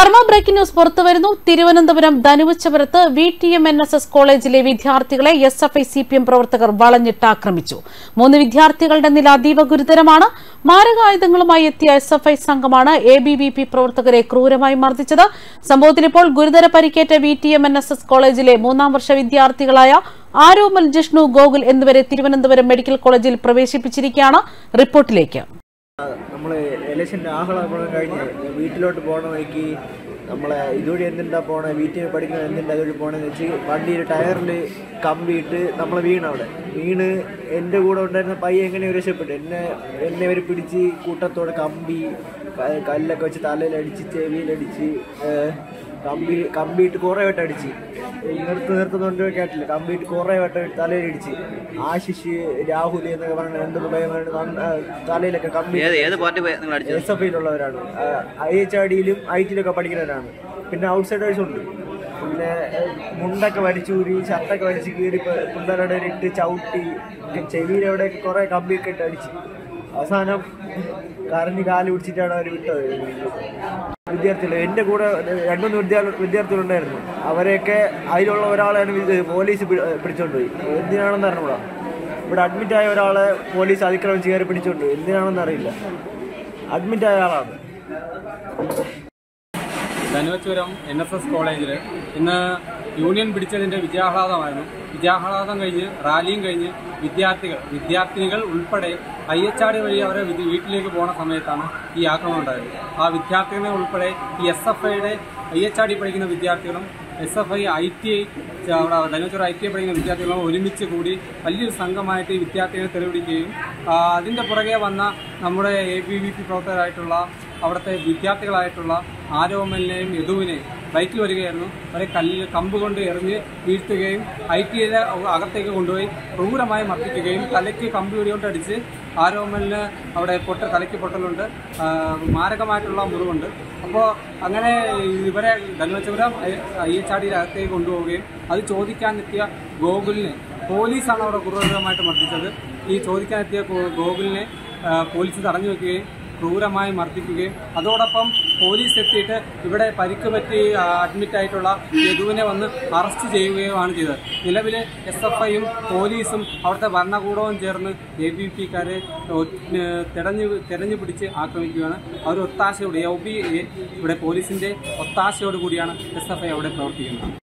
കർമ്മ breaking news പുറത്തുവരുന്നു തിരുവനന്തപുരം ധനുവച്ചപുരത്ത് V T M N S S കോളേജിലെ വിദ്യാർത്ഥികളെ S F I C P M പ്രവർത്തകർ വളഞ്ഞിട്ട് ആക്രമിച്ചു മൂന്ന് വിദ്യാർത്ഥികളുടെ നില അതീവ ഗുരുതരമാണ് മാരകായുധങ്ങളുമായി എത്തിയ എസ് എഫ് ഐ സംഘമാണ് എ ബി വി പി പ്രവർത്തകരെ ക്രൂരമായി മർദ്ദിച്ചത് സംഭവത്തിൽ ഇപ്പോൾ ഗുരുതര പരിക്കേറ്റ V T M N S S കോളേജിലെ മൂന്നാം വർഷ വിദ്യാർത്ഥികളായ ആരോമൽ ജിഷ്ണു ഗോകുൽ എന്നിവരെ തിരുവനന്തപുരം മെഡിക്കൽ കോളേജിൽ പ്രവേശിപ്പിച്ചിരിക്കുകയാണ് റിപ്പോർട്ടിലേക്ക് നമ്മൾ ഇലക്ഷൻ്റെ ആഹ്ലാദം കഴിഞ്ഞ് വീട്ടിലോട്ട് പോകണ വഴിക്ക് നമ്മളെ ഇതുവഴി എന്തിണ്ടാ പോണേ വീട്ടിൽ പഠിക്കുന്ന എന്തിൻ്റെ അതുവഴി പോകണമെന്ന് വെച്ച് വണ്ടിയിൽ ടയറിൽ കമ്പിയിട്ട് നമ്മൾ വീണ് അവിടെ വീണ് എൻ്റെ കൂടെ ഉണ്ടായിരുന്ന പയ്യ എങ്ങനെ രക്ഷപ്പെട്ടു എന്നെ എന്നെ അവർ പിടിച്ച് കൂട്ടത്തോടെ കമ്പി ക- കല്ലൊക്കെ വെച്ച് തലയിലടിച്ച് ചെവിയിലടിച്ച് ഏഹ്, കമ്പി കമ്പിയിട്ട് കുറേ വട്ടം അടിച്ച് നിർത്ത് നിർത്തുന്നുണ്ട് കേട്ടില്ല കമ്പിയിട്ട് കുറേ വട്ടം തലയിലടിച്ച് ആശിഷ് രാഹുൽ എന്നൊക്കെ പറഞ്ഞ രണ്ട് പയ്യന്മാരുടെ നന്ന- തലയിലൊക്കെ കമ്പി ഏത് ഏത് പാർട്ടി പോയി നിങ്ങൾ അടിച്ചത് എസ് എഫ് ഐയിലുള്ളവരാണ് ഐ എച്ച് ആർ ഡിയിലും ഐ ടിയിലൊക്കെ പഠിക്കുന്നവരാണ് പിന്നെ ഔട്ട്സൈഡേഴ്സ് ഉണ്ട് പിന്നെ ഏഹ്, മുണ്ടൊക്കെ വലിച്ചൂരി ഷർട്ടൊക്കെ വലിച്ച് കീറി പി- പിള്ളേരുടെ ഇട്ട് ചവിട്ടി ചെവിയിലെവിടെ കുറേ കമ്പിയൊക്കെ ഇട്ട് അടിച്ച് അവസാനം കരഞ്ഞ് കാല് പിടിച്ചിട്ടാണ് അവർ വിട്ടത് വിദ്യാർത്ഥികൾ എൻ്റെ കൂടെ രണ്ടുമൂന്ന് വിദ്യാർത്ഥി വിദ്യാർത്ഥികളുണ്ടായിരുന്നു അവരെയൊക്കെ അതിലുള്ള ഒരാളെയാണ് ഇത് പോലീസ് പി- പിടിച്ചോണ്ട് പോയി എന്തിനാണെന്ന് അറിഞ്ഞൂടാ ഇവിടെ അഡ്മിറ്റ് ആയ ഒരാളെ പോലീസ് അതിക്രമിച്ച് കയറി പിടിച്ചോണ്ട് പോയി. എന്തിനാണെന്ന് അറിയില്ല അഡ്മിറ്റ് ആയ ആളാണ് ധനുവച്ചുരം എൻ എസ് എസ് കോളേജിൽ ഇന്ന് യൂണിയൻ പിടിച്ചതിന്റെ വിജയാഹ്ലാദമായിരുന്നു വിജയാഹ്ലാദം കഴിഞ്ഞ് റാലിയും കഴിഞ്ഞ് വിദ്യാർത്ഥികൾ വിദ്യാർത്ഥിനികൾ ഉൾപ്പെടെ ഐ എച്ച് ആർ വഴി അവരെ വിദ് വീട്ടിലേക്ക് പോണ സമയത്താണ് ഈ ആക്രമണം ഉണ്ടായത് ആ വിദ്യാർത്ഥികളെ ഉൾപ്പെടെ ഈ എസ് എഫ് ഐയുടെ ഐ എച്ച് ആർ ഡി പഠിക്കുന്ന വിദ്യാർത്ഥികളും S F I I T I അവിടെ ധനുവച്ചുരം ഐ ടി ഐ പഠിക്കുന്ന വിദ്യാർത്ഥികളും ഒരുമിച്ച് കൂടി വലിയൊരു സംഘമായിട്ട് ഈ വിദ്യാർത്ഥികളെ തെളിവിടിക്കുകയും ആ, അതിന്റെ പുറകെ വന്ന നമ്മുടെ എ ബി വി പി പ്രവർത്തകരായിട്ടുള്ള അവിടുത്തെ വിദ്യാർത്ഥികളായിട്ടുള്ള ആരോമലിനെയും യദുവിനെയും ബൈക്കിൽ വരികയായിരുന്നു അവരെ കല്ല് കമ്പ് കൊണ്ട് എറിഞ്ഞ് വീഴ്ത്തുകയും ഐ ടി ഐയിലെ അകത്തേക്ക് കൊണ്ടുപോയി ക്രൂരമായി മർദ്ദിക്കുകയും തലയ്ക്ക് കമ്പി വെടികൊണ്ട് അടിച്ച് ആരോമലിന് അവിടെ പൊട്ട തലയ്ക്ക് പൊട്ടലുണ്ട് ആ, മാരകമായിട്ടുള്ള മുറിവുണ്ട് അപ്പോൾ അങ്ങനെ ഇവരെ ധനുവച്ചപുരം ഐ എച്ച് ആർ ഡിയുടെ അകത്തേക്ക് കൊണ്ടുപോവുകയും അത് ചോദിക്കാനെത്തിയ ഗോകുലിനെ പോലീസാണ് അവിടെ ക്രൂരമായിട്ട് മർദ്ദിച്ചത് ഈ ചോദിക്കാനെത്തിയ ഗോ- ഗോകുലിനെ ആ, പോലീസ് തടഞ്ഞു വെക്കുകയും ക്രൂരമായി മർദ്ദിക്കുകയും അതോടൊപ്പം പോലീസ് എത്തിയിട്ട് ഇവിടെ പരിക്ക് പറ്റി ആ, അഡ്മിറ്റ് ആയിട്ടുള്ള യദുവിനെ വന്ന് അറസ്റ്റ് ചെയ്യുകയുമാണ് ചെയ്തത് നിലവിൽ എസ് എഫ് ഐയും പോലീസും അവിടുത്തെ ഭരണകൂടവും ചേർന്ന് എ ബി പിക്കാരെ തെരഞ്ഞു തെരഞ്ഞു പിടിച്ച് ആക്രമിക്കുകയാണ് അവർ ഒത്താശയോടെ ഒ ബി ഇവിടെ പോലീസിന്റെ ഒത്താശയോട് കൂടിയാണ് എസ് എഫ് ഐ അവിടെ പ്രവർത്തിക്കുന്നത്